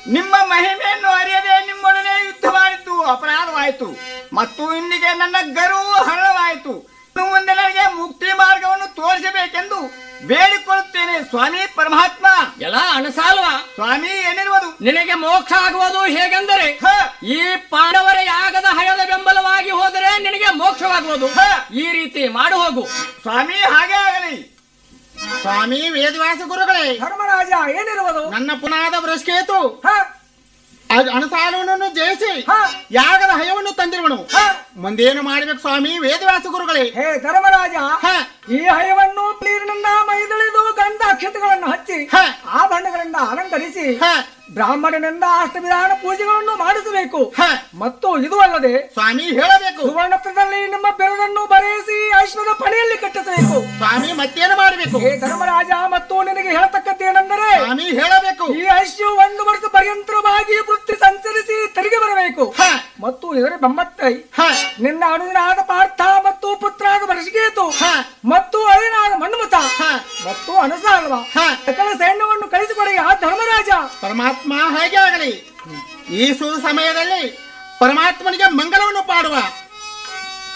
ನಿಮ್ಮ ಮಹಿಮೆಯನ್ನು ಅರಿಯದೆ ನಿಮ್ಮೊಡನೆ ಯುದ್ಧ ಮಾಡಿದ್ದು ಅಪರಾಧವಾಯಿತು ಮತ್ತು ಇಂದಿಗೆ ನನ್ನ ಗರ್ವವು ಹರಣವಾಯಿತು ಇನ್ನು ಮುಂದೆ ನನಗೆ ಮುಕ್ತಿ ಮಾರ್ಗವನ್ನು ತೋರಿಸಬೇಕೆಂದು ಬೇಡಿಕೊಳ್ಳುತ್ತೇನೆ ಸ್ವಾಮಿ ಪರಮಾತ್ಮ ಎಲ್ಲ ಅಣಸಾಲ್ವ ಸ್ವಾಮಿ ಏನಿರುವುದು ನಿನಗೆ ಮೋಕ್ಷ ಆಗುವುದು ಹೇಗೆಂದರೆ ಹ, ಈ ಪಾಂಡವರ ಯಾಗದ ಹಯದ ಬೆಂಬಲವಾಗಿ ಹೋದರೆ ನಿನಗೆ ಮೋಕ್ಷವಾಗುವುದು ಹ. ಈ ರೀತಿ ಮಾಡು ಹೋಗು ಸ್ವಾಮಿ ಹಾಗೆ ಆಗಲಿ ಸ್ವಾಮಿ ವೇದವ್ಯಾಸ ಗುರುಗಳೇ ಧರ್ಮರಾಜ ಏನಿರುವುದು ನನ್ನ ಪುನಾದ ವೃಷ್ಕೇತು ಹ, ಅಣಸಾಲವನ್ನು ಜಯಿಸಿ ಹ, ಯಾಗದ ಹಯವನ್ನು ತಂದಿರುವನು ಹ. ಮುಂದೇನು ಮಾಡ್ಬೇಕು ಸ್ವಾಮಿ ವೇದವ್ಯಾಸ ಗುರುಗಳೇ ಹೇ ಧರ್ಮರಾಜ ಹ, ಈ ಹಯವನ್ನು ನೀರಿನಿಂದ ಮೈದಳಿದು ಗಂಧ ಅಕ್ಷತೆಗಳನ್ನು ಹಚ್ಚಿ ಹ. ಆಭರಣಗಳಿಂದ ಅಲಂಕರಿಸಿ ಹ, ಬ್ರಾಹ್ಮಣನಿಂದ ಅಷ್ಟವಿಧಾನ ಪೂಜೆಗಳನ್ನು ಮಾಡಿಸಬೇಕು ಹ. ಮತ್ತು ಇದು ಅಲ್ಲದೆ ಸ್ವಾಮಿ ಹೇಳಬೇಕು ಸುವರ್ಣಪತ್ರದಲ್ಲಿ ನಿಮ್ಮ ಬೆರಳನ್ನು ಬರೆಯಿಸಿ ಐಶ್ವರ್ಯ ಪಣಿಯಲ್ಲಿ ಕಟ್ಟಿಸಬೇಕು ಸ್ವಾಮಿ ಮತ್ತೇನು ಮಾಡಬೇಕು ಹೇ ಧರ್ಮರಾಜ ಮತ್ತು ನಿನಗೆ ಹೇಳತಕ್ಕದ್ದೇನೆಂದರೆ ಸ್ವಾಮಿ ಹೇಳಬೇಕು ಈ ಐಶ್ಯು ಒಂದು ವರ್ಷ ಪರ್ಯಂತರವಾಗಿ ವೃತ್ತಿ ಸಂಚರಿಸಿ ತೆರಿಗೆ ಬರಬೇಕು ಹ, ಮತ್ತು ಇದರ ಬೆಂಬತ್ತೈ ಹ, ನಿನ್ನ ಅನುಜನಾದ ಪಾರ್ಥ ಮತ್ತು ಪುತ್ರಾದ ಬರಸಿಗೇತು ಹ, ಮತ್ತು ಅಳಿನಾದ ಮನ್ಮತ ಹ, ಮತ್ತು ಅನಸಾಲ್ವ ಹ. ಸಕಲ ಸೈನ್ಯವನ್ನು ಕಳಿಸಿಕೊಡಿ ಆ ಧರ್ಮರಾಜ ಪರಮಾತ್ಮ ಹಾಗೆ ಆಗಲಿ ಈ ಸು ಸಮಯದಲ್ಲಿ ಪರಮಾತ್ಮನಿಗೆ ಮಂಗಳವನ್ನು ಪಾಡುವ